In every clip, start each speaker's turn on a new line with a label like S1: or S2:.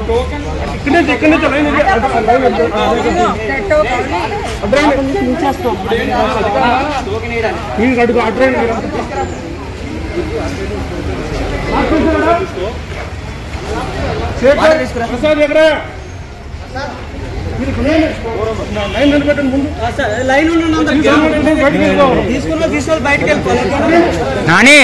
S1: ఇక్కడే ఇక్కడే లైన్ ఉంది. అటు ఆ లైన్ ఉంది. ఆ లైన్ ఉంది. అడ్రైన్ మీరు అడుగు అడ్రైన్ ప్రసాద్ ఎక్కడ మీరు లైన్ లైన్ నిలబెట్టండి ముందు
S2: లైన్
S1: బయటికి వెళ్ళిపోవాలి.
S2: తీసుకున్న తీసుకొని బయటకు వెళ్ళిపోవాలి
S3: నాని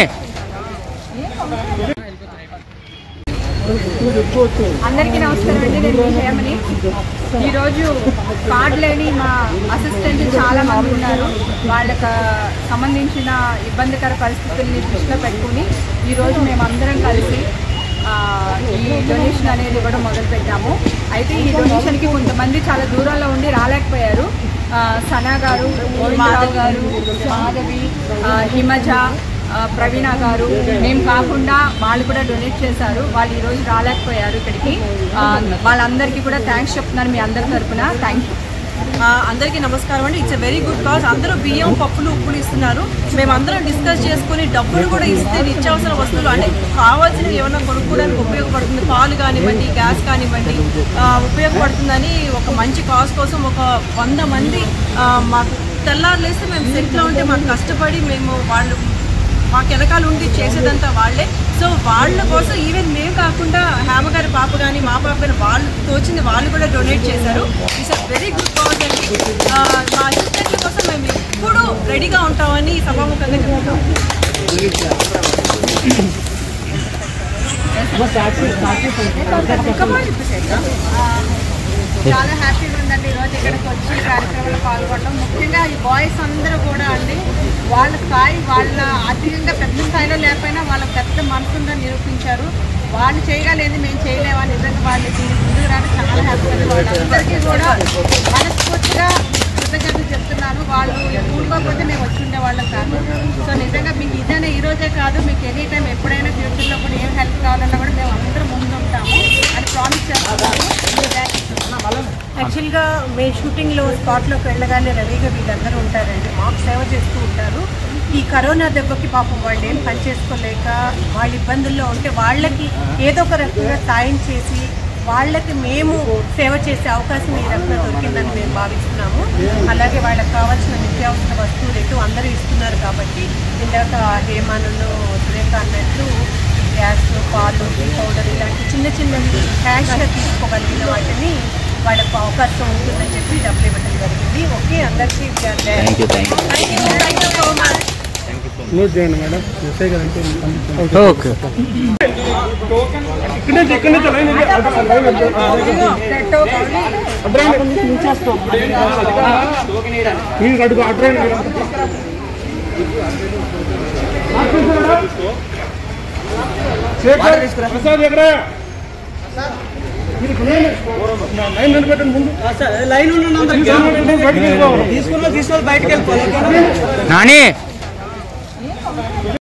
S4: అందరికీ నమస్కారం అండి నేను మీ హేమని ఈరోజు కార్డ్ లేని మా అసిస్టెంట్ చాలా మంది ఉన్నారు వాళ్ళకి సంబంధించిన ఇబ్బందికర పరిస్థితుల్ని దృష్టిలో పెట్టుకుని ఈరోజు మేమందరం కలిసి ఆ, ఈ డొనేషన్ అనేది ఇవ్వడం మొదలుపెట్టాము అయితే ఈ డొనేషన్కి కొంతమంది చాలా దూరంలో ఉండి రాలేకపోయారు ఆ, సనా గారు గోవిందరావు గారు మాధవి ఆ, హిమజ ఆ, ప్రవీణ గారు మేము కాకుండా వాళ్ళు కూడా డొనేట్ చేశారు వాళ్ళు ఈరోజు రాలేకపోయారు ఇక్కడికి ఆ, వాళ్ళందరికీ కూడా థ్యాంక్స్ చెప్తున్నాను మీ అందరి తరఫున థ్యాంక్ యూ
S5: ఆ, అందరికీ నమస్కారం అండి ఇట్స్ వెరీ గుడ్ కాజ్ అందరూ బియ్యం పప్పులు ఉప్పులు ఇస్తున్నారు మేమందరం డిస్కస్ చేసుకుని డబ్బులు కూడా ఇస్తే నిత్యావసర వస్తువులు అంటే కావాల్సినవి ఏమైనా కొనుక్కోవడానికి ఉపయోగపడుతుంది పాలు కానివ్వండి గ్యాస్ కానివ్వండి ఆ, ఉపయోగపడుతుందని ఒక మంచి కాజ్ కోసం ఒక వంద మంది ఆ, మాకు తెల్లారులేస్తే మేము సెట్లో ఉంటే మాకు కష్టపడి మేము వాళ్ళు మాకు వెనకాల ఉండి చేసేదంతా వాళ్ళే సో వాళ్ళ కోసం ఈవెన్ మేము కాకుండా హేమ గారి పాప కానీ మా పాప కానీ వాళ్ళు తోచింది వాళ్ళు కూడా డొనేట్ చేశారు ఇట్స్ వెరీ గుడ్ కాజ్ అండి ఆ, మా అసిస్టెంట్ల కోసం మేము ఎప్పుడూ రెడీగా ఉంటామని సభాముఖంగా చెప్తాం
S4: చాలా హ్యాపీగా ఉందండి ఈరోజు ఇక్కడికి వచ్చి ఈ కార్యక్రమంలో పాల్గొనడం ముఖ్యంగా ఈ బాయ్స్ అందరూ కూడా అండి వాళ్ళ స్థాయి వాళ్ళ అధికంగా పెద్ద స్థాయిలో లేకపోయినా వాళ్ళ పెద్ద మనసుందని నిరూపించారు వాళ్ళు చేయగలేదు మేము చేయలేమని నిజంగా వాళ్ళు దీనికి ముందుకు రావడం చాలా హ్యాపీ వాళ్ళందరికీ కూడా మనస్ఫూర్తిగా కృతజ్ఞతలు చెప్తున్నాను వాళ్ళు కూడుకోకపోతే మేము వచ్చి ఉండేవాళ్ళం కాదు సో నిజంగా మీకు ఇదైనా ఈ రోజే కాదు మీకు ఎనీ టైం ఎప్పుడైనా ఫ్యూచర్లో కూడా ఏం హెల్ప్ కావాలన్నా కూడా మేము అందరం ముందు ఉంటాము అని ప్రామిస్ చేస్తున్నాము
S6: యాక్చువల్గా మేము షూటింగ్లో స్పాట్లోకి వెళ్ళగానే రవిగా వీళ్ళందరూ ఉంటారండి మాకు సేవ చేస్తూ ఉంటారు ఈ కరోనా దెబ్బకి పాపం వాళ్ళు ఏం పని చేసుకోలేక వాళ్ళ ఇబ్బందుల్లో ఉంటే వాళ్ళకి ఏదో ఒక రకంగా సాయం చేసి వాళ్ళకి మేము సేవ చేసే అవకాశం ఈ రకంగా దొరికిందని మేము భావిస్తున్నాము అలాగే వాళ్ళకి కావాల్సిన నిత్యావసర వస్తువులు ఎటు అందరూ ఇస్తున్నారు కాబట్టి ఇందాక హేమానులు సురేఖ అన్నట్లు గ్యాస్ పాలు టీ పౌడర్ ఇలాంటి చిన్న చిన్నవి క్యాష్గా తీసుకోగలిగిన వాటిని వాళ్ళకు అవకాశం ఉంటుందని చెప్పి డబ్బులు ఇవ్వడం జరిగింది ఓకే అందరికీ
S3: thank you thank you
S1: note చేయండి మేడం ఎస్ఐ గారు అంటే
S3: ఓకే
S1: ఇక్కడే ఇక్కడే లైన్ ఉంది. అటు ఆ లైన్ ఉంది. ఆ లైన్ ఉంది. అడ్రైన్ మీరు అడుగు అడ్రైన్ ప్రసాద్ ఎక్కడ మీరు లైన్ లైన్ నిలబెట్టండి ముందు
S2: లైన్ ఉన్న
S1: బయటికి వెళ్ళిపోవాలి.
S2: తీసుకున్న తీసుకొని బయటకు వెళ్ళిపోవాలి
S3: నాని